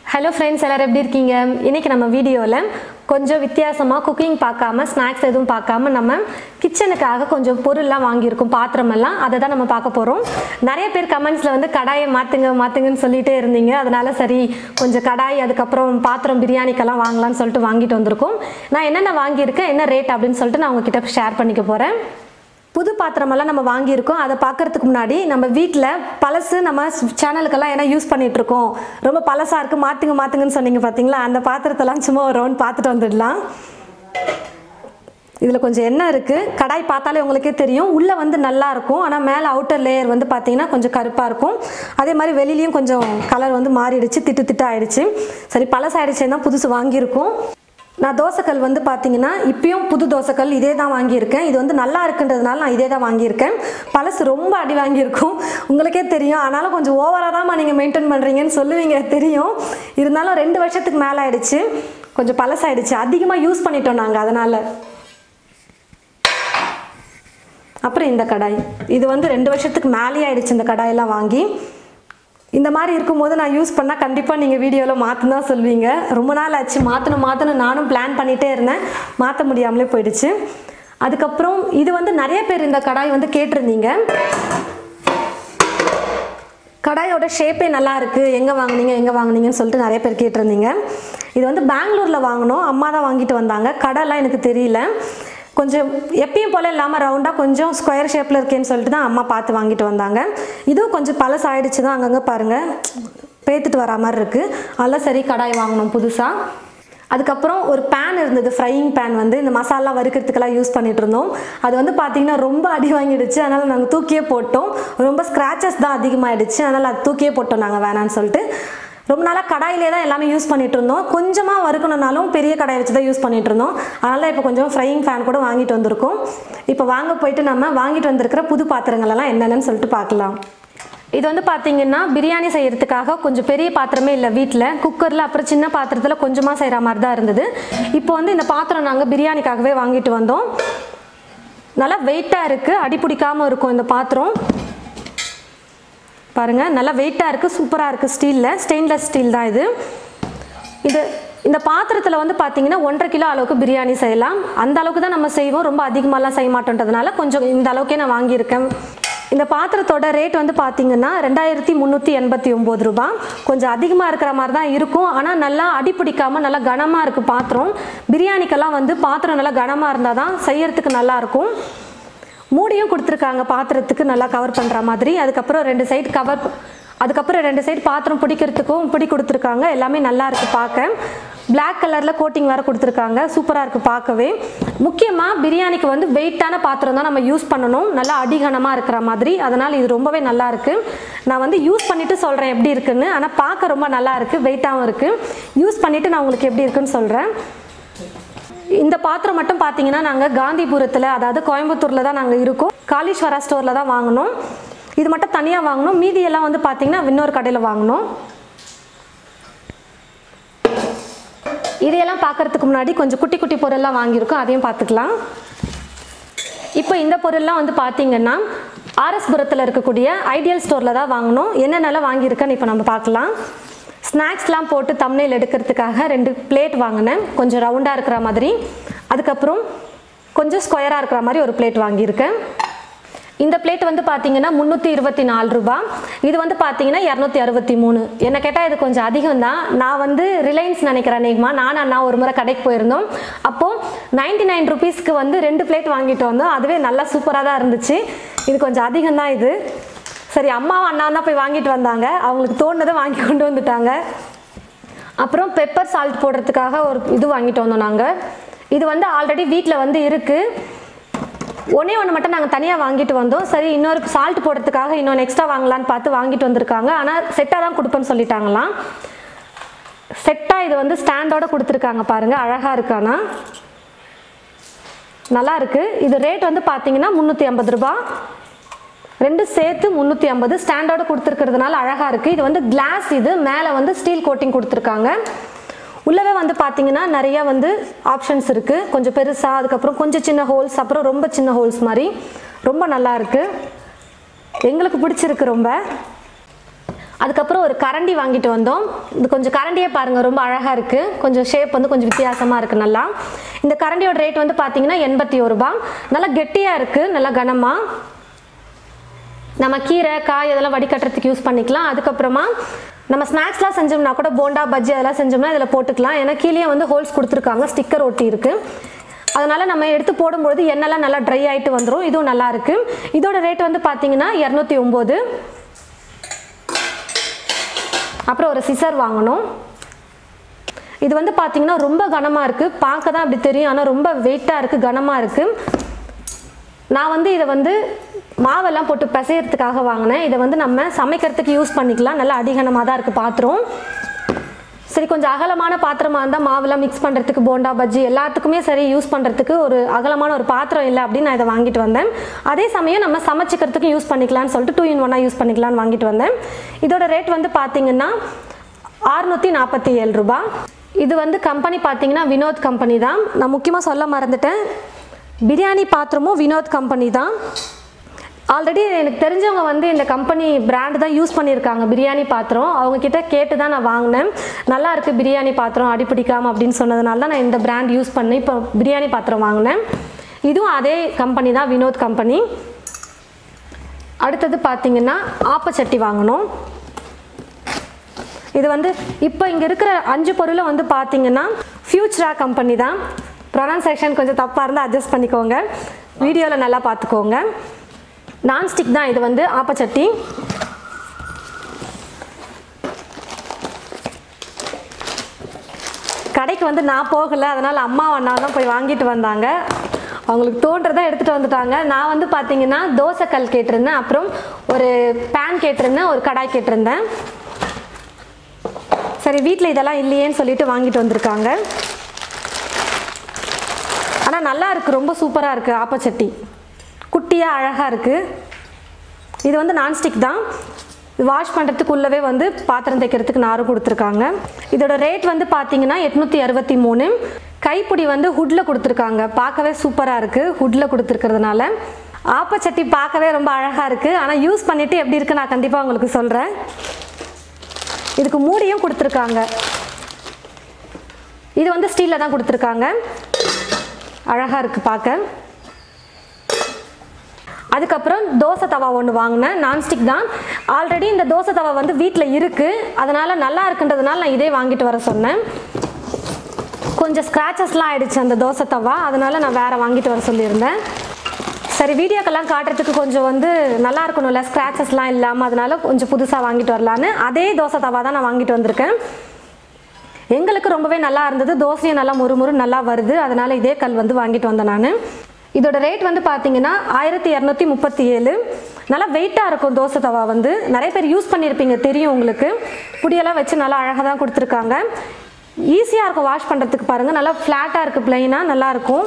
hello friends எல்லோரும் எப்படி இருக்கீங்க இன்றைக்கி நம்ம வீடியோவில் கொஞ்சம் வித்தியாசமாக குக்கிங் பார்க்காம ஸ்நாக்ஸ் எதுவும் பார்க்காம நம்ம கிச்சனுக்காக கொஞ்சம் பொருள்லாம் வாங்கியிருக்கோம் பாத்திரமெல்லாம் அதை தான் நம்ம பார்க்க போகிறோம் நிறைய பேர் கமெண்ட்ஸில் வந்து கடாயை மாற்றுங்க மாற்றுங்கன்னு சொல்லிகிட்டே இருந்தீங்க அதனால சரி கொஞ்சம் கடாய் அதுக்கப்புறம் பாத்திரம் பிரியாணிக்கெல்லாம் வாங்கலாம்னு சொல்லிட்டு வாங்கிட்டு வந்திருக்கோம் நான் என்னென்ன வாங்கியிருக்கேன் என்ன ரேட் அப்படின்னு சொல்லிட்டு நான் உங்ககிட்ட ஷேர் பண்ணிக்க போகிறேன் புது பாத்திரமெல்லாம் நம்ம வாங்கியிருக்கோம் அதை பார்க்கறதுக்கு முன்னாடி நம்ம வீட்டில் பழசு நம்ம சேனலுக்கெல்லாம் ஏன்னா யூஸ் பண்ணிட்டு இருக்கோம் ரொம்ப பழசாக இருக்குது மாற்றுங்க மாற்றுங்கன்னு சொன்னீங்க பார்த்தீங்களா அந்த பாத்திரத்தெல்லாம் சும்மா ஒரு ரவுண்ட் பார்த்துட்டு வந்துடலாம் இதில் கொஞ்சம் எண்ணெய் இருக்குது கடாய் பார்த்தாலே உங்களுக்கே தெரியும் உள்ளே வந்து நல்லா இருக்கும் ஆனால் மேலே அவுட்டர் லேயர் வந்து பார்த்தீங்கன்னா கொஞ்சம் கருப்பாக இருக்கும் அதே மாதிரி வெளியிலையும் கொஞ்சம் கலர் வந்து மாறிடுச்சு திட்டு திட்டு ஆயிடுச்சு சரி பழசாயிடுச்சுன்னு தான் புதுசு வாங்கியிருக்கோம் நான் தோசைக்கல் வந்து பார்த்தீங்கன்னா இப்பயும் புது தோசைக்கல் இதே தான் வாங்கியிருக்கேன் இது வந்து நல்லா இருக்குன்றதுனால நான் இதே தான் வாங்கியிருக்கேன் பழசு ரொம்ப அடி வாங்கியிருக்கும் உங்களுக்கே தெரியும் ஆனாலும் கொஞ்சம் ஓவராக தான்மா நீங்கள் மெயின்டைன் பண்ணுறீங்கன்னு சொல்லுவீங்க தெரியும் இருந்தாலும் ரெண்டு வருஷத்துக்கு மேலே ஆயிடுச்சு கொஞ்சம் பழசாயிடுச்சு அதிகமாக யூஸ் பண்ணிட்டோம் நாங்கள் அதனால் அப்புறம் இந்த கடாய் இது வந்து ரெண்டு வருஷத்துக்கு மேலே ஆயிடுச்சு இந்த கடாயெல்லாம் வாங்கி இந்த மாதிரி இருக்கும்போது நான் யூஸ் பண்ணால் கண்டிப்பாக நீங்கள் வீடியோவில் மாற்று தான் சொல்வீங்க ரொம்ப நாள் ஆச்சு மாற்றணும் மாற்றணும் நானும் பிளான் பண்ணிகிட்டே இருந்தேன் மாற்ற முடியாமலே போயிடுச்சு அதுக்கப்புறம் இது வந்து நிறைய பேர் இந்த கடாய் வந்து கேட்டிருந்தீங்க கடாயோட ஷேப்பே நல்லா இருக்குது எங்கே வாங்குனீங்க எங்கே வாங்குனீங்கன்னு சொல்லிட்டு நிறைய பேர் கேட்டிருந்தீங்க இது வந்து பெங்களூரில் வாங்கினோம் அம்மா தான் வாங்கிட்டு வந்தாங்க கடைலாம் எனக்கு தெரியல கொஞ்சம் எப்பயும் போல் இல்லாமல் ரவுண்டாக கொஞ்சம் ஸ்கொயர் ஷேப்பில் இருக்கேன்னு சொல்லிட்டு தான் அம்மா பார்த்து வாங்கிட்டு வந்தாங்க இதுவும் கொஞ்சம் பழசாயிடுச்சு தான் அங்கங்கே பாருங்கள் பேத்துட்டு வரா மாதிரி இருக்குது அதெல்லாம் சரி கடாய் வாங்கினோம் புதுசாக அதுக்கப்புறம் ஒரு பேன் இருந்தது ஃப்ரையிங் பேன் வந்து இந்த மசாலா வறுக்கிறதுக்கெல்லாம் யூஸ் பண்ணிட்டு இருந்தோம் அது வந்து பார்த்திங்கன்னா ரொம்ப அடி வாங்கிடுச்சு அதனால் நாங்கள் தூக்கியே போட்டோம் ரொம்ப ஸ்க்ராச்சஸ் தான் அதிகமாகிடுச்சு அதனால் அது தூக்கியே போட்டோம் நாங்கள் வேணான்னு சொல்லிட்டு ரொம்ப நாளாக கடாயிலே தான் எல்லாமே யூஸ் பண்ணிட்டு இருந்தோம் கொஞ்சமாக வறுக்கணுனாலும் பெரிய கடாயை வச்சு தான் யூஸ் பண்ணிட்டு இருந்தோம் அதனால் இப்போ கொஞ்சம் ஃப்ரையிங் ஃபேன் கூட வாங்கிட்டு வந்திருக்கோம் இப்போ வாங்க போயிட்டு நம்ம வாங்கிட்டு வந்திருக்கிற புது பாத்திரங்கள் எல்லாம் என்னென்னு சொல்லிட்டு பார்க்கலாம் இது வந்து பார்த்தீங்கன்னா பிரியாணி செய்யறதுக்காக கொஞ்சம் பெரிய பாத்திரமே இல்லை வீட்டில் குக்கரில் அப்புறம் சின்ன பாத்திரத்தில் கொஞ்சமாக செய்கிற மாதிரி தான் இருந்தது இப்போ வந்து இந்த பாத்திரம் நாங்கள் பிரியாணிக்காகவே வாங்கிட்டு வந்தோம் நல்லா வெயிட்டாக இருக்குது அடி பிடிக்காமல் இருக்கும் இந்த பாத்திரம் பாருங்கள் நல்லா வெயிட்டாக இருக்குது சூப்பராக இருக்குது ஸ்டீலில் ஸ்டெயின்லெஸ் ஸ்டீல் தான் இது இது இந்த பாத்திரத்தில் வந்து பார்த்தீங்கன்னா ஒன்றரை கிலோ அளவுக்கு பிரியாணி செய்யலாம் அந்த அளவுக்கு தான் நம்ம செய்வோம் ரொம்ப அதிகமாகலாம் செய்ய மாட்டோன்றதுனால கொஞ்சம் இந்த அளவுக்கே நான் வாங்கியிருக்கேன் இந்த பாத்திரத்தோட ரேட் வந்து பார்த்தீங்கன்னா ரெண்டாயிரத்தி முந்நூற்றி எண்பத்தி ஒம்பது ரூபா கொஞ்சம் அதிகமாக இருக்கிற மாதிரி தான் இருக்கும் ஆனால் நல்லா அடிப்பிடிக்காமல் நல்லா கனமாக இருக்குது பாத்திரம் பிரியாணிக்கெல்லாம் வந்து பாத்திரம் நல்லா கனமாக இருந்தால் தான் செய்யறதுக்கு நல்லாயிருக்கும் மூடியும் கொடுத்துருக்காங்க பாத்திரத்துக்கு நல்லா கவர் பண்ணுற மாதிரி அதுக்கப்புறம் ரெண்டு சைடு கவர் அதுக்கப்புறம் ரெண்டு சைடு பாத்திரம் பிடிக்கிறதுக்கும் பிடி கொடுத்துருக்காங்க எல்லாமே நல்லா இருக்குது பார்க்க பிளாக் கலரில் கோட்டிங் வேறு கொடுத்துருக்காங்க சூப்பராக இருக்குது பார்க்கவே முக்கியமாக பிரியாணிக்கு வந்து வெயிட்டான பாத்திரம் தான் நம்ம யூஸ் பண்ணணும் நல்லா அடிகனமாக இருக்கிற மாதிரி அதனால் இது ரொம்பவே நல்லா இருக்குது நான் வந்து யூஸ் பண்ணிவிட்டு சொல்கிறேன் எப்படி இருக்குன்னு ஆனால் பார்க்க ரொம்ப நல்லா இருக்குது வெயிட்டாகவும் இருக்குது யூஸ் பண்ணிவிட்டு நான் உங்களுக்கு எப்படி இருக்குன்னு சொல்கிறேன் இந்த பாத்திரம் மட்டும் பார்த்தீங்கன்னா நாங்கள் காந்திபுரத்தில் அதாவது கோயம்புத்தூரில் தான் நாங்கள் இருக்கோம் காளீஸ்வரா ஸ்டோரில் தான் வாங்கினோம் இது மட்டும் தனியாக வாங்கினோம் மீதி எல்லாம் வந்து பார்த்தீங்கன்னா இன்னொரு கடையில் வாங்கினோம் இதையெல்லாம் பார்க்கறதுக்கு முன்னாடி கொஞ்சம் குட்டி குட்டி பொருள்லாம் வாங்கியிருக்கோம் அதையும் பார்த்துக்கலாம் இப்போ இந்த பொருள்லாம் வந்து பார்த்தீங்கன்னா ஆர்எஸ்புரத்தில் இருக்கக்கூடிய ஐடியல் ஸ்டோரில் தான் வாங்கினோம் என்னென்னலாம் வாங்கியிருக்கேன்னு இப்போ நம்ம பார்க்கலாம் ஸ்நாக்ஸ்லாம் போட்டு தம்னையில் எடுக்கிறதுக்காக ரெண்டு பிளேட் வாங்கினேன் கொஞ்சம் ரவுண்டாக இருக்கிற மாதிரி அதுக்கப்புறம் கொஞ்சம் ஸ்கொயராக இருக்கிற மாதிரி ஒரு பிளேட் வாங்கியிருக்கேன் இந்த பிளேட் வந்து பார்த்தீங்கன்னா முந்நூற்றி இருபத்தி நாலு ரூபா இது வந்து பார்த்தீங்கன்னா இரநூத்தி அறுபத்தி மூணு என்ன கேட்டால் இது கொஞ்சம் அதிகம் தான் நான் வந்து ரிலையன்ஸ் நினைக்கிறேன் அநேகமாக நான் அண்ணா ஒரு முறை கடைக்கு போயிருந்தோம் அப்போது நைன்டி நைன் ருபீஸ்க்கு வந்து ரெண்டு பிளேட் வாங்கிட்டு வந்தோம் அதுவே நல்லா சூப்பராக தான் இருந்துச்சு இது கொஞ்சம் அதிகம் தான் இது சரி அம்மாவும் அண்ணா தான் போய் வாங்கிட்டு வந்தாங்க அவங்களுக்கு தோணுனதை வாங்கி கொண்டு வந்துட்டாங்க அப்புறம் பெப்பர் சால்ட் போடுறதுக்காக ஒரு இது வாங்கிட்டு வந்தோம் நாங்கள் இது வந்து ஆல்ரெடி வீட்டில் வந்து இருக்குது ஒன்றே ஒன்று மட்டும் நாங்கள் தனியாக வாங்கிட்டு வந்தோம் சரி இன்னொரு சால்ட் போடுறதுக்காக இன்னொன்று எக்ஸ்ட்ரா வாங்கலான்னு பார்த்து வாங்கிட்டு வந்திருக்காங்க ஆனால் செட்டாக தான் கொடுப்பேன்னு சொல்லிட்டாங்களாம் செட்டாக இது வந்து ஸ்டாண்டோட கொடுத்துருக்காங்க பாருங்கள் அழகாக இருக்கானா நல்லா இருக்குது இது ரேட் வந்து பார்த்தீங்கன்னா முந்நூற்றி ஐம்பது ரூபா ரெண்டு சேர்த்து முந்நூற்றி ஐம்பது ஸ்டாண்டோட கொடுத்துருக்கிறதுனால அழகாக இருக்குது இது வந்து கிளாஸ் இது மேலே வந்து ஸ்டீல் கோட்டிங் கொடுத்துருக்காங்க உள்ளவே வந்து பார்த்தீங்கன்னா நிறைய வந்து ஆப்ஷன்ஸ் இருக்குது கொஞ்சம் பெருசாக அதுக்கப்புறம் கொஞ்சம் சின்ன ஹோல்ஸ் அப்புறம் ரொம்ப சின்ன ஹோல்ஸ் மாதிரி ரொம்ப நல்லா இருக்குது எங்களுக்கு பிடிச்சிருக்கு ரொம்ப அதுக்கப்புறம் ஒரு கரண்டி வாங்கிட்டு வந்தோம் இது கொஞ்சம் கரண்டியே பாருங்கள் ரொம்ப அழகாக இருக்குது கொஞ்சம் ஷேப் வந்து கொஞ்சம் வித்தியாசமாக இருக்குது நல்லா இந்த கரண்டியோட ரேட் வந்து பார்த்தீங்கன்னா எண்பத்தி ஒரு ரூபாய் நல்லா கெட்டியாக இருக்குது நல்லா கனமாக நம்ம கீரை காய் இதெல்லாம் வடிகட்டுறதுக்கு யூஸ் பண்ணிக்கலாம் அதுக்கப்புறமா நம்ம ஸ்நாக்ஸ்லாம் செஞ்சோம்னா கூட போண்டா பஜ்ஜி அதெல்லாம் செஞ்சோம்னா இதில் போட்டுக்கலாம் ஏன்னா கீழே வந்து ஹோல்ஸ் கொடுத்துருக்காங்க ஸ்டிக்கர் ஒட்டி இருக்கு அதனால நம்ம எடுத்து போடும்பொழுது எண்ணெய்லாம் நல்லா ட்ரை ஆகிட்டு வந்துடும் இதுவும் நல்லா இருக்கு இதோட ரேட் வந்து பார்த்தீங்கன்னா இரநூத்தி ஒம்பது அப்புறம் ஒரு சிசர் வாங்கணும் இது வந்து பார்த்தீங்கன்னா ரொம்ப கனமாக இருக்குது பார்க்க தான் அப்படி தெரியும் ஆனால் ரொம்ப வெயிட்டாக இருக்குது கனமாக இருக்குது நான் வந்து இதை வந்து மாவெல்லாம் போட்டு பிசையறதுக்காக வாங்கினேன் இதை வந்து நம்ம சமைக்கிறதுக்கு யூஸ் பண்ணிக்கலாம் நல்லா அடிகனமாக தான் இருக்குது பாத்திரம் சரி கொஞ்சம் அகலமான பாத்திரமாக இருந்தால் மாவெல்லாம் மிக்ஸ் பண்ணுறதுக்கு போண்டா பஜ்ஜி எல்லாத்துக்குமே சரி யூஸ் பண்ணுறதுக்கு ஒரு அகலமான ஒரு பாத்திரம் இல்லை அப்படின்னு நான் இதை வாங்கிட்டு வந்தேன் அதே சமயம் நம்ம சமைச்சிக்கிறதுக்கு யூஸ் பண்ணிக்கலாம்னு சொல்லிட்டு டூ இன் ஒன்னாக யூஸ் பண்ணிக்கலாம்னு வாங்கிட்டு வந்தேன் இதோட ரேட் வந்து பார்த்தீங்கன்னா அறுநூற்றி நாற்பத்தி ஏழு ரூபாய் இது வந்து கம்பெனி பார்த்தீங்கன்னா வினோத் கம்பெனி தான் நான் முக்கியமாக சொல்ல மறந்துட்டேன் பிரியாணி பாத்திரமும் வினோத் கம்பெனி தான் ஆல்ரெடி எனக்கு தெரிஞ்சவங்க வந்து இந்த கம்பெனி பிராண்ட் தான் யூஸ் பண்ணியிருக்காங்க பிரியாணி பாத்திரம் அவங்க கிட்ட கேட்டு தான் நான் வாங்கினேன் நல்லா இருக்கு பிரியாணி பாத்திரம் அடிப்பிடிக்காம அப்படின்னு சொன்னதுனால தான் நான் இந்த பிராண்ட் யூஸ் பண்ணி இப்போ பிரியாணி பாத்திரம் வாங்கினேன் இதுவும் அதே கம்பெனி தான் வினோத் கம்பெனி அடுத்தது பார்த்தீங்கன்னா ஆப்பச்சட்டி வாங்கணும் இது வந்து இப்போ இங்கே இருக்கிற அஞ்சு பொருளும் வந்து பார்த்தீங்கன்னா ஃபியூச்சரா கம்பெனி தான் ப்ரொனன்சேஷன் கொஞ்சம் தப்பாக இருந்தால் அட்ஜஸ்ட் பண்ணிக்கோங்க வீடியோவில் நல்லா பார்த்துக்கோங்க நான்ஸ்டிக் தான் இது வந்து ஆப்பச்சட்டி கடைக்கு வந்து நான் போகலை அதனால் அம்மா அண்ணா தான் போய் வாங்கிட்டு வந்தாங்க அவங்களுக்கு தோன்றதை எடுத்துகிட்டு வந்துட்டாங்க நான் வந்து பார்த்தீங்கன்னா தோசைக்கல் கேட்டிருந்தேன் அப்புறம் ஒரு பேன் கேட்டிருந்தேன் ஒரு கடாய் கேட்டிருந்தேன் சரி வீட்டில் இதெல்லாம் இல்லையேன்னு சொல்லிட்டு வாங்கிட்டு வந்திருக்காங்க ஆனால் நல்லா இருக்குது ரொம்ப சூப்பராக இருக்குது ஆப்பச்சட்டி குட்டியாக அழகாக இருக்குது இது வந்து நான்ஸ்டிக் தான் வாஷ் பண்ணுறதுக்கு உள்ளவே வந்து பாத்திரம் தைக்கிறதுக்கு நாரும் கொடுத்துருக்காங்க இதோட ரேட் வந்து பார்த்தீங்கன்னா எட்நூற்றி அறுபத்தி மூணு கைப்பிடி வந்து ஹுட்டில் கொடுத்துருக்காங்க பார்க்கவே சூப்பராக இருக்குது ஹுட்டில் கொடுத்துருக்கிறதுனால ஆப்பச்சட்டி பார்க்கவே ரொம்ப அழகாக இருக்குது ஆனால் யூஸ் பண்ணிவிட்டு எப்படி இருக்குது நான் கண்டிப்பாக உங்களுக்கு சொல்கிறேன் இதுக்கு மூடியும் கொடுத்துருக்காங்க இது வந்து ஸ்டீலில் தான் கொடுத்துருக்காங்க அழகாக இருக்குது பார்க்க அதுக்கப்புறம் தோசை தவா ஒன்று வாங்கினேன் நான்ஸ்டிக் தான் ஆல்ரெடி இந்த தோசை தவா வந்து வீட்டில் இருக்குது அதனால் நல்லா இருக்குன்றதுனால நான் இதே வாங்கிட்டு வர சொன்னேன் கொஞ்சம் ஸ்க்ராச்சஸ்லாம் ஆயிடுச்சு அந்த தோசை தவா அதனால் நான் வேறு வாங்கிட்டு வர சொல்லியிருந்தேன் சரி வீடியோக்கெல்லாம் காட்டுறதுக்கு கொஞ்சம் வந்து நல்லா இருக்கணும்ல ஸ்க்ராச்சஸ்லாம் இல்லாமல் அதனால கொஞ்சம் புதுசாக வாங்கிட்டு வரலான்னு அதே தோசை தவா தான் நான் வாங்கிட்டு வந்திருக்கேன் எங்களுக்கு ரொம்பவே நல்லா இருந்தது தோசையும் நல்லா முறுமுறு நல்லா வருது அதனால இதே கல் வந்து வாங்கிட்டு வந்தேன் நான் இதோட ரேட் வந்து பார்த்தீங்கன்னா ஆயிரத்தி இரநூத்தி முப்பத்தி ஏழு நல்லா வெயிட்டாக இருக்கும் தோசை தவா வந்து நிறைய பேர் யூஸ் பண்ணியிருப்பீங்க தெரியும் உங்களுக்கு புடியெல்லாம் வச்சு நல்லா அழகாக தான் கொடுத்துருக்காங்க ஈஸியாக இருக்கும் வாஷ் பண்ணுறதுக்கு பாருங்கள் நல்லா ஃப்ளாட்டாக இருக்குது ப்ளைனாக நல்லாயிருக்கும்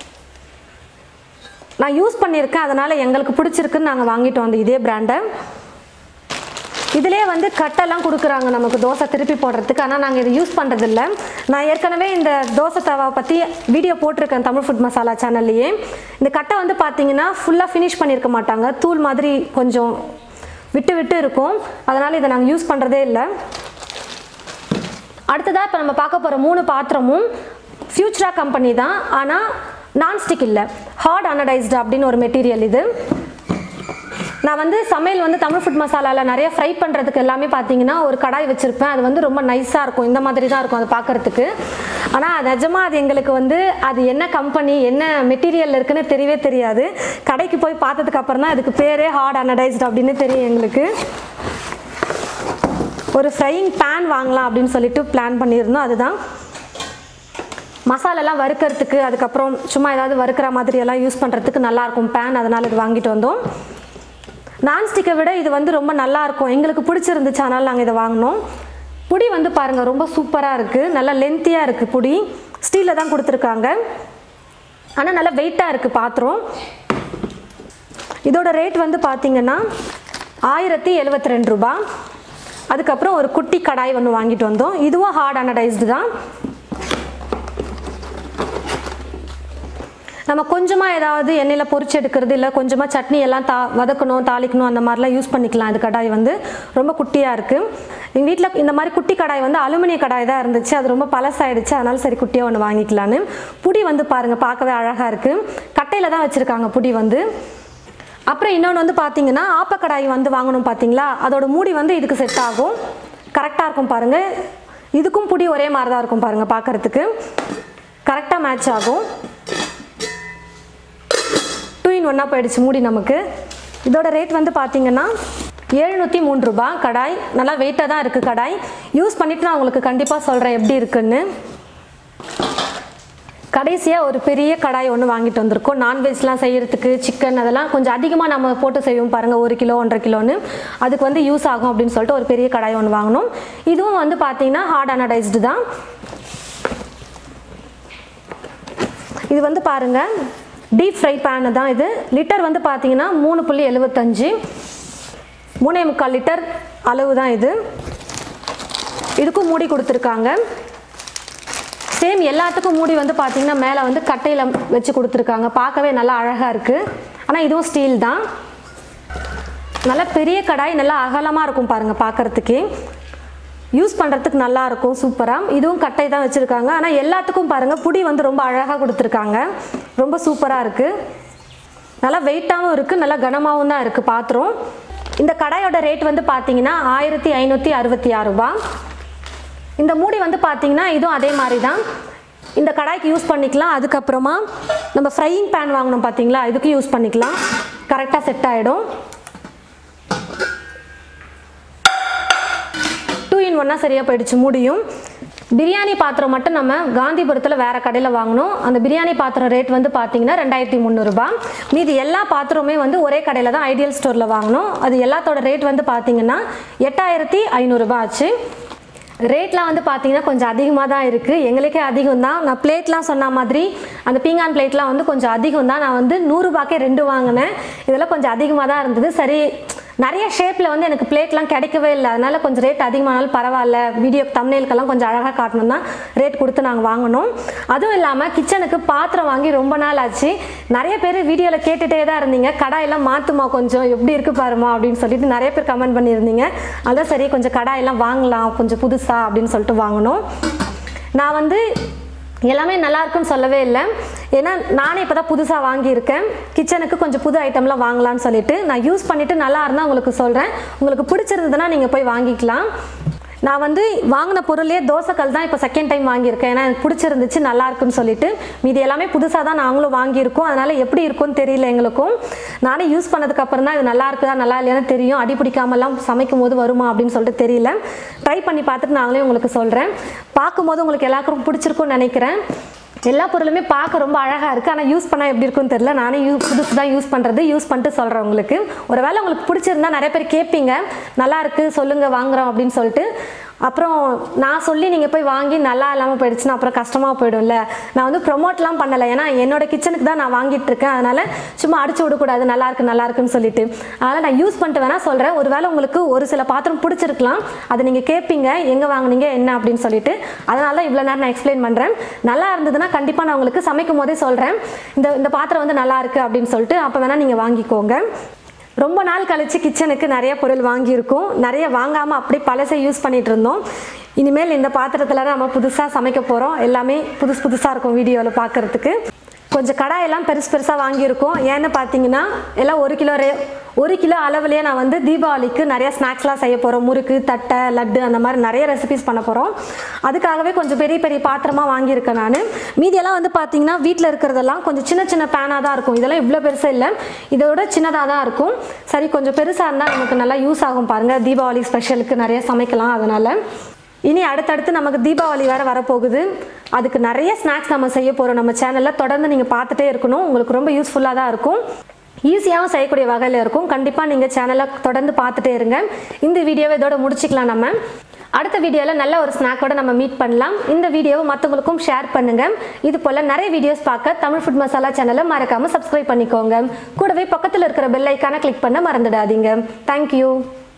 நான் யூஸ் பண்ணியிருக்கேன் அதனால் எங்களுக்கு பிடிச்சிருக்குன்னு நாங்கள் வாங்கிட்டு வந்தோம் இதே பிராண்டை இதிலே வந்து கட்டெல்லாம் கொடுக்குறாங்க நமக்கு தோசை திருப்பி போடுறதுக்கு ஆனால் நாங்கள் இதை யூஸ் பண்ணுறதில்ல நான் ஏற்கனவே இந்த தோசை தவா பற்றி வீடியோ போட்டிருக்கேன் தமிழ் ஃபுட் மசாலா சேனல்லையே இந்த கட்டை வந்து பார்த்தீங்கன்னா ஃபுல்லாக ஃபினிஷ் பண்ணியிருக்க மாட்டாங்க தூள் மாதிரி கொஞ்சம் விட்டு விட்டு இருக்கும் அதனால் இதை நாங்கள் யூஸ் பண்ணுறதே இல்லை அடுத்ததாக இப்போ நம்ம பார்க்க போகிற மூணு பாத்திரமும் ஃபியூச்சரா கம்பெனி தான் ஆனால் நான்ஸ்டிக் இல்லை ஹார்ட் அனடைஸ்டு அப்படின்னு ஒரு மெட்டீரியல் இது நான் வந்து சமையல் வந்து தமிழ் ஃபுட் மசாலாவில் நிறைய ஃப்ரை பண்ணுறதுக்கு எல்லாமே பார்த்தீங்கன்னா ஒரு கடாய் வச்சுருப்பேன் அது வந்து ரொம்ப நைஸாக இருக்கும் இந்த மாதிரி தான் இருக்கும் அது பார்க்குறதுக்கு ஆனால் நிஜமாக அது எங்களுக்கு வந்து அது என்ன கம்பெனி என்ன மெட்டீரியல் இருக்குன்னு தெரியவே தெரியாது கடைக்கு போய் பார்த்ததுக்கு அப்புறம் தான் அதுக்கு பேரே ஹார்ட் அனடைஸ்டு அப்படின்னு தெரியும் எங்களுக்கு ஒரு ஃப்ரையிங் பேன் வாங்கலாம் அப்படின்னு சொல்லிட்டு பிளான் பண்ணியிருந்தோம் அதுதான் மசாலாலாம் வறுக்கிறதுக்கு அதுக்கப்புறம் சும்மா ஏதாவது வறுக்கிற மாதிரி எல்லாம் யூஸ் பண்ணுறதுக்கு நல்லாயிருக்கும் பேன் அதனால் இது வாங்கிட்டு வந்தோம் நான்ஸ்டிக்கை விட இது வந்து ரொம்ப நல்லா இருக்கும் எங்களுக்கு பிடிச்சிருந்துச்சு அதனால் நாங்கள் இதை வாங்கினோம் புடி வந்து பாருங்கள் ரொம்ப சூப்பராக இருக்குது நல்லா லென்த்தியாக இருக்குது புடி ஸ்டீலில் தான் கொடுத்துருக்காங்க ஆனால் நல்லா வெயிட்டாக இருக்குது பாத்திரம் இதோட ரேட் வந்து பார்த்தீங்கன்னா ஆயிரத்தி எழுபத்தி ரெண்டு ரூபா அதுக்கப்புறம் ஒரு குட்டி கடாய் ஒன்று வாங்கிட்டு வந்தோம் இதுவும் ஹார்ட் அனடைஸ்டு தான் நம்ம கொஞ்சமாக ஏதாவது எண்ணெயில் பொரிச்சு எடுக்கிறது இல்லை கொஞ்சமாக சட்னி எல்லாம் தா வதக்கணும் தாளிக்கணும் அந்த மாதிரிலாம் யூஸ் பண்ணிக்கலாம் இது கடாய் வந்து ரொம்ப குட்டியாக இருக்குது எங்கள் வீட்டில் இந்த மாதிரி குட்டி கடாய் வந்து அலுமினிய கடாய் தான் இருந்துச்சு அது ரொம்ப பழசாயிடுச்சு அதனால சரி குட்டியாக ஒன்று வாங்கிக்கலான்னு புடி வந்து பாருங்கள் பார்க்கவே அழகாக இருக்குது கட்டையில் தான் வச்சுருக்காங்க புடி வந்து அப்புறம் இன்னொன்று வந்து பார்த்தீங்கன்னா ஆப்பக்கடாய் வந்து வாங்கணும் பார்த்தீங்களா அதோட மூடி வந்து இதுக்கு செட் ஆகும் கரெக்டாக இருக்கும் பாருங்கள் இதுக்கும் புடி ஒரே மாதிரி தான் இருக்கும் பாருங்கள் பார்க்குறதுக்கு கரெக்டாக மேட்ச் ஆகும் டூ இன் ஒன்னாக போயிடுச்சு மூடி நமக்கு இதோட ரேட் வந்து பார்த்தீங்கன்னா எழுநூற்றி மூணு ரூபாய் கடாய் நல்லா வெயிட்டாக தான் இருக்குது கடாய் யூஸ் பண்ணிவிட்டு நான் உங்களுக்கு கண்டிப்பாக சொல்கிறேன் எப்படி இருக்குன்னு கடைசியாக ஒரு பெரிய கடாய் ஒன்று வாங்கிட்டு வந்திருக்கோம் நான்வெஜ்லாம் செய்யறதுக்கு சிக்கன் அதெல்லாம் கொஞ்சம் அதிகமாக நம்ம போட்டு செய்வோம் பாருங்கள் ஒரு கிலோ ஒன்றரை கிலோன்னு அதுக்கு வந்து யூஸ் ஆகும் அப்படின்னு சொல்லிட்டு ஒரு பெரிய கடாய் ஒன்று வாங்கினோம் இதுவும் வந்து பார்த்தீங்கன்னா ஹார்ட் அனடைஸ்டு தான் இது வந்து பாருங்கள் டீப் ஃப்ரை பேனு தான் இது லிட்டர் வந்து பார்த்தீங்கன்னா மூணு புள்ளி எழுபத்தஞ்சு மூணே முக்கால் லிட்டர் அளவு தான் இது இதுக்கும் மூடி கொடுத்துருக்காங்க சேம் எல்லாத்துக்கும் மூடி வந்து பார்த்தீங்கன்னா மேலே வந்து கட்டையில் வச்சு கொடுத்துருக்காங்க பார்க்கவே நல்லா அழகாக இருக்குது ஆனால் இதுவும் ஸ்டீல் தான் நல்லா பெரிய கடாய் நல்லா அகலமாக இருக்கும் பாருங்கள் பார்க்குறதுக்கே யூஸ் பண்ணுறதுக்கு நல்லா இருக்கும் சூப்பராக இதுவும் கட்டை தான் வச்சுருக்காங்க ஆனால் எல்லாத்துக்கும் பாருங்கள் புடி வந்து ரொம்ப அழகாக கொடுத்துருக்காங்க ரொம்ப சூப்பராக இருக்குது நல்லா வெயிட்டாகவும் இருக்குது நல்லா கனமாகவும் தான் இருக்குது பாத்திரம் இந்த கடாயோட ரேட் வந்து பார்த்தீங்கன்னா ஆயிரத்தி ஐநூற்றி அறுபத்தி ஆறு ரூபாய் இந்த மூடி வந்து பார்த்தீங்கன்னா இதுவும் அதே மாதிரி தான் இந்த கடாய்க்கு யூஸ் பண்ணிக்கலாம் அதுக்கப்புறமா நம்ம ஃப்ரையிங் பேன் வாங்கணும் பார்த்தீங்களா இதுக்கு யூஸ் பண்ணிக்கலாம் கரெக்டாக செட் ஆகிடும் டூ இன் ஒன்னாக சரியாக போயிடுச்சு மூடியும் பிரியாணி பாத்திரம் மட்டும் நம்ம காந்திபுரத்தில் வேறு கடையில் வாங்கினோம் அந்த பிரியாணி பாத்திரம் ரேட் வந்து பார்த்தீங்கன்னா ரெண்டாயிரத்தி முந்நூறுரூபா மீதி எல்லா பாத்திரமே வந்து ஒரே கடையில் தான் ஐடியல் ஸ்டோரில் வாங்கினோம் அது எல்லாத்தோட ரேட் வந்து பார்த்தீங்கன்னா எட்டாயிரத்தி ஐநூறுரூபா ஆச்சு ரேட்லாம் வந்து பார்த்தீங்கன்னா கொஞ்சம் அதிகமாக தான் இருக்குது எங்களுக்கே அதிகம் தான் நான் பிளேட்லாம் சொன்ன மாதிரி அந்த பீங்கான் பிளேட்லாம் வந்து கொஞ்சம் அதிகம் தான் நான் வந்து நூறுரூபாக்கே ரெண்டு வாங்கினேன் இதெல்லாம் கொஞ்சம் அதிகமாக தான் இருந்தது சரி நிறைய ஷேப்பில் வந்து எனக்கு பிளேட்லாம் கிடைக்கவே இல்லை அதனால கொஞ்சம் ரேட் அதிகமானாலும் பரவாயில்ல வீடியோ தம்னேலுக்கெல்லாம் கொஞ்சம் அழகாக காட்டணும் தான் ரேட் கொடுத்து நாங்கள் வாங்கினோம் அதுவும் இல்லாமல் கிச்சனுக்கு பாத்திரம் வாங்கி ரொம்ப நாள் ஆச்சு நிறைய பேர் வீடியோவில் கேட்டுகிட்டே தான் இருந்தீங்க கடாயெல்லாம் மாற்றுமா கொஞ்சம் எப்படி இருக்கு பாருமா அப்படின்னு சொல்லிட்டு நிறைய பேர் கமெண்ட் பண்ணியிருந்தீங்க அதான் சரி கொஞ்சம் கடாயெல்லாம் வாங்கலாம் கொஞ்சம் புதுசாக அப்படின்னு சொல்லிட்டு வாங்கினோம் நான் வந்து எல்லாமே நல்லா இருக்குன்னு சொல்லவே இல்லை ஏன்னா நானே இப்போ தான் புதுசாக வாங்கியிருக்கேன் கிச்சனுக்கு கொஞ்சம் புது ஐட்டம்லாம் வாங்கலாம்னு சொல்லிட்டு நான் யூஸ் பண்ணிவிட்டு நல்லா இருந்தால் உங்களுக்கு சொல்கிறேன் உங்களுக்கு பிடிச்சிருந்ததுன்னா நீங்கள் போய் வாங்கிக்கலாம் நான் வந்து வாங்கின பொருளே தோசைக்கல் தான் இப்போ செகண்ட் டைம் வாங்கியிருக்கேன் ஏன்னா எனக்கு பிடிச்சிருந்துச்சு நல்லா இருக்குன்னு சொல்லிட்டு மீதி எல்லாமே புதுசாக தான் நாங்களும் வாங்கியிருக்கோம் அதனால் எப்படி இருக்கும்னு தெரியல எங்களுக்கும் நானே யூஸ் பண்ணதுக்கு அப்புறம் தான் இது நல்லா இருக்குதா நல்லா இல்லையான்னு தெரியும் அடி பிடிக்காமலாம் சமைக்கும் போது வருமா அப்படின்னு சொல்லிட்டு தெரியல ட்ரை பண்ணி பார்த்துட்டு நாங்களே உங்களுக்கு சொல்கிறேன் பார்க்கும்போது உங்களுக்கு எல்லாருக்கும் பிடிச்சிருக்கும்னு நினைக்கிறேன் எல்லா பொருளுமே பார்க்க ரொம்ப அழகாக இருக்குது ஆனால் யூஸ் பண்ணால் எப்படி இருக்குன்னு தெரியல நானே யூ புதுசு தான் யூஸ் பண்ணுறது யூஸ் பண்ணிட்டு சொல்கிறேன் உங்களுக்கு ஒருவேளை உங்களுக்கு பிடிச்சிருந்தா நிறைய பேர் கேட்பீங்க நல்லா இருக்குது சொல்லுங்கள் வாங்குறோம் அப்படின்னு சொல்லிட்டு அப்புறம் நான் சொல்லி நீங்கள் போய் வாங்கி நல்லா இல்லாமல் போயிடுச்சுன்னா அப்புறம் கஷ்டமாக போயிடும்ல நான் வந்து ப்ரொமோட்லாம் பண்ணலை ஏன்னா என்னோட கிச்சனுக்கு தான் நான் வாங்கிட்டு இருக்கேன் அதனால் சும்மா அடிச்சு விடக்கூடாது நல்லா இருக்கு நல்லா இருக்குன்னு சொல்லிட்டு அதனால் நான் யூஸ் பண்ணிட்டு வேணால் சொல்கிறேன் ஒருவேளை உங்களுக்கு ஒரு சில பாத்திரம் பிடிச்சிருக்கலாம் அதை நீங்கள் கேட்பீங்க எங்கே வாங்குனீங்க என்ன அப்படின்னு சொல்லிட்டு அதனால தான் இவ்வளோ நேரம் நான் எக்ஸ்பிளைன் பண்ணுறேன் நல்லா இருந்ததுன்னா கண்டிப்பாக நான் உங்களுக்கு சமைக்கும் போதே சொல்கிறேன் இந்த இந்த பாத்திரம் வந்து நல்லா இருக்கு அப்படின்னு சொல்லிட்டு அப்போ வேணால் நீங்கள் வாங்கிக்கோங்க ரொம்ப நாள் கழிச்சு கிச்சனுக்கு நிறைய பொருள் வாங்கியிருக்கோம் நிறைய வாங்காமல் அப்படியே பழசை யூஸ் பண்ணிட்டு இருந்தோம் இனிமேல் இந்த பாத்திரத்தில் தான் நம்ம புதுசாக சமைக்க போகிறோம் எல்லாமே புதுசு புதுசாக இருக்கும் வீடியோவில் பார்க்குறதுக்கு கொஞ்சம் கடாயெல்லாம் பெருசு பெருசாக வாங்கியிருக்கோம் ஏன்னு பார்த்தீங்கன்னா எல்லாம் ஒரு கிலோ ரே ஒரு கிலோ அளவுலேயே நான் வந்து தீபாவளிக்கு நிறைய ஸ்நாக்ஸ்லாம் செய்ய போகிறோம் முறுக்கு தட்டை லட்டு அந்த மாதிரி நிறைய ரெசிபிஸ் பண்ண போகிறோம் அதுக்காகவே கொஞ்சம் பெரிய பெரிய பாத்திரமாக வாங்கியிருக்கேன் நான் மீதியெல்லாம் வந்து பார்த்தீங்கன்னா வீட்டில் இருக்கிறதெல்லாம் கொஞ்சம் சின்ன சின்ன பேனாக தான் இருக்கும் இதெல்லாம் இவ்வளோ பெருசாக இல்லை இதோட சின்னதாக தான் இருக்கும் சரி கொஞ்சம் பெருசாக இருந்தால் நமக்கு நல்லா யூஸ் ஆகும் பாருங்கள் தீபாவளி ஸ்பெஷலுக்கு நிறைய சமைக்கலாம் அதனால் இனி அடுத்தடுத்து நமக்கு தீபாவளி வேறு வரப்போகுது அதுக்கு நிறைய ஸ்நாக்ஸ் நம்ம செய்ய போகிறோம் நம்ம சேனலில் தொடர்ந்து நீங்கள் பார்த்துட்டே இருக்கணும் உங்களுக்கு ரொம்ப யூஸ்ஃபுல்லாக தான் இருக்கும் ஈஸியாகவும் செய்யக்கூடிய வகையில் இருக்கும் கண்டிப்பாக நீங்கள் சேனலை தொடர்ந்து பார்த்துட்டே இருங்க இந்த வீடியோவை இதோட முடிச்சுக்கலாம் நம்ம அடுத்த வீடியோவில் நல்ல ஒரு ஸ்நாக்கோட நம்ம மீட் பண்ணலாம் இந்த வீடியோவை மற்றவங்களுக்கும் ஷேர் பண்ணுங்க இது போல் நிறைய வீடியோஸ் பார்க்க தமிழ் ஃபுட் மசாலா சேனலை மறக்காமல் சப்ஸ்கிரைப் பண்ணிக்கோங்க கூடவே பக்கத்தில் இருக்கிற பெல் ஐக்கானை கிளிக் பண்ண மறந்துடாதீங்க தேங்க்யூ